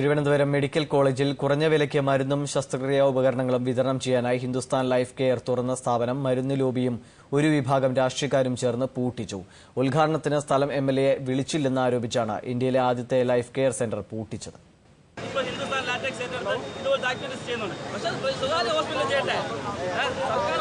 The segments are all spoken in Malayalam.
തിരുവനന്തപുരം മെഡിക്കൽ കോളേജിൽ കുറഞ്ഞ വിലയ്ക്ക് മരുന്നും ശസ്ത്രക്രിയാ ഉപകരണങ്ങളും വിതരണം ചെയ്യാനായി ഹിന്ദുസ്ഥാൻ ലൈഫ് കെയർ തുറന്ന സ്ഥാപനം മരുന്ന് ലോബിയും ഒരു വിഭാഗം രാഷ്ട്രീയക്കാരും ചേർന്ന് പൂട്ടിച്ചു ഉദ്ഘാടനത്തിന് സ്ഥലം എം എൽ എ വിളിച്ചില്ലെന്ന് ആരോപിച്ചാണ് ഇന്ത്യയിലെ ആദ്യത്തെ ലൈഫ് കെയർ സെന്റർ പൂട്ടിച്ചത് ഇപ്പോൾ ഹിന്ദുസ്ഥാൻ ലാറ്റക്സ് സെന്ററിൽ ഇതുപോലത്തെ ആക്ടിവിറ്റീസ് ചെയ്യുന്നുണ്ട് പക്ഷെ അത് സ്വകാര്യ ഹോസ്പിറ്റലിൽ ചെയ്യട്ടെ ഏ? സർക്കാർ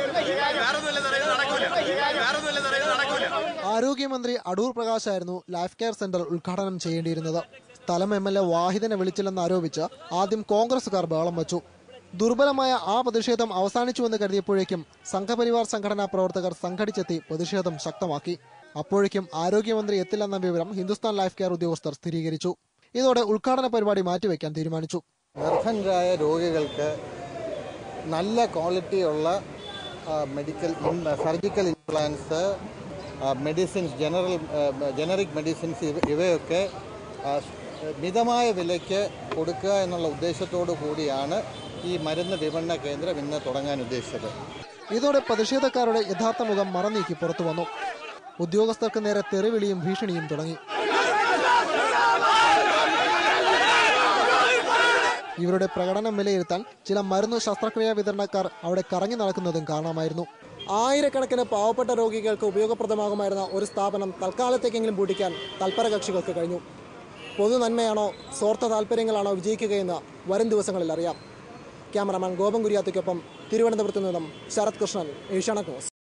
ഹോസ്പിറ്റലിൽ ആരോഗ്യമന്ത്രി അടൂർ പ്രകാശായിരുന്നു ലൈഫ് കെയർ സെന്റർ ഉദ്ഘാടനം ചെയ്യേണ്ടിയിരുന്നത് സ്ഥലം എം എൽ എ വാഹിദിനെ വിളിച്ചില്ലെന്ന് ആരോപിച്ച് ആദ്യം കോൺഗ്രസുകാർ ബഹളം വച്ചു ദുർബലമായ ആ പ്രതിഷേധം അവസാനിച്ചുവെന്ന് കരുതിയപ്പോഴേക്കും സംഘപരിവാർ സംഘടനാ പ്രവർത്തകർ സംഘടിച്ചെത്തി പ്രതിഷേധം ശക്തമാക്കി അപ്പോഴേക്കും ആരോഗ്യമന്ത്രി എത്തില്ലെന്ന വിവരം ഹിന്ദുസ്ഥാൻ ലൈഫ് കെയർ ഉദ്യോഗസ്ഥർ സ്ഥിരീകരിച്ചു ഇതോടെ ഉദ്ഘാടന പരിപാടി മാറ്റിവെക്കാൻ തീരുമാനിച്ചു നിർധനരായ രോഗികൾക്ക് നല്ല ക്വാളിറ്റിയുള്ള ആ, മെഡിക്കൽ ഇം- സർജിക്കൽ ഇംപ്ലാൻസ് ആ, മെഡിസിൻസ് ജനറൽ ആ, ജനറിക് മെഡിസിൻസ് ഇവ- ഇവയൊക്കെ ആ, മിതമായ വിലയ്ക്ക് കൊടുക്കുക എന്നുള്ള ഉദ്ദേശത്തോടു കൂടിയാണ് ഈ മരുന്ന് വിപണന കേന്ദ്രം ഇന്ന് തുടങ്ങാൻ ഉദ്ദേശിച്ചത് ഇതോടെ പ്രതിഷേധക്കാരുടെ യഥാർത്ഥ മുഖം മറനീക്കി പുറത്തു വന്നു ഉദ്യോഗസ്ഥർക്ക് നേരെ തെറിവിളിയും ഭീഷണിയും തുടങ്ങി ഇവരുടെ പ്രകടനം വിലയിരുത്താൻ ചില മരുന്ന് ശസ്ത്രക്രിയാ വിതരണക്കാർ അവിടെ കറങ്ങി നടക്കുന്നതും കാണാമായിരുന്നു ആയിരക്കണക്കിന് പാവപ്പെട്ട രോഗികൾക്ക് ഉപയോഗപ്രദമാകുമായിരുന്ന ഒരു സ്ഥാപനം തൽക്കാലത്തേക്കെങ്കിലും പൂട്ടിക്കാൻ തൽപര കക്ഷികൾക്ക് കഴിഞ്ഞു പൊതു നന്മയാണോ സ്വാർത്ഥ താല്പര്യങ്ങളാണോ വിജയിക്കുകയെന്ന് വരും ദിവസങ്ങളിൽ അറിയാം ക്യാമറമാൻ ഗോപൻ കുര്യാത്തയ്ക്കൊപ്പം തിരുവനന്തപുരത്ത് നിന്നും ശരത് കൃഷ്ണൻ ഏഷ്യാനെറ്റ് ന്യൂസ്